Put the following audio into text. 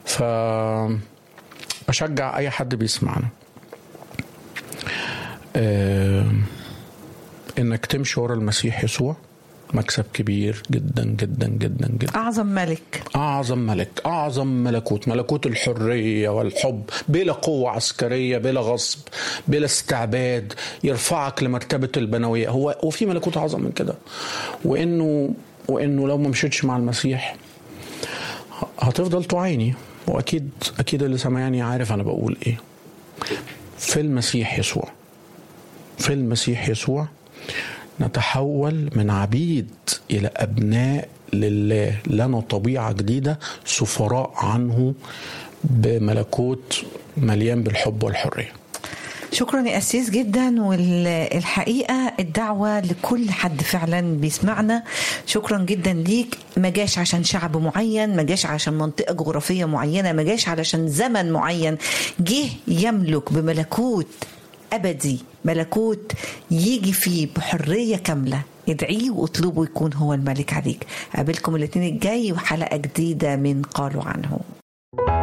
ف اشجع اي حد بيسمعنا آه، انك تمشي ورا المسيح يسوع مكسب كبير جدا جدا جدا جدا اعظم ملك أعظم ملك أعظم ملكوت ملكوت الحرية والحب بلا قوة عسكرية بلا غصب بلا استعباد يرفعك لمرتبة البنوية هو وفي ملكوت أعظم من كده وإنه وإنه لو ما مشيتش مع المسيح هتفضل تعاني وأكيد أكيد اللي سمعني عارف أنا بقول إيه في المسيح يسوع في المسيح يسوع نتحول من عبيد الى ابناء لله لنا طبيعه جديده سفراء عنه بملكوت مليان بالحب والحريه شكرا يا أسيس جدا والحقيقة الدعوة لكل حد فعلا بيسمعنا شكرا جدا ليك ما جاش عشان شعب معين ما جاش عشان منطقة جغرافية معينة ما جاش علشان زمن معين جه يملك بملكوت أبدي ملكوت يجي فيه بحرية كاملة ادعيه واطلبه يكون هو الملك عليك قابلكم الاثنين الجاي وحلقة جديدة من قالوا عنه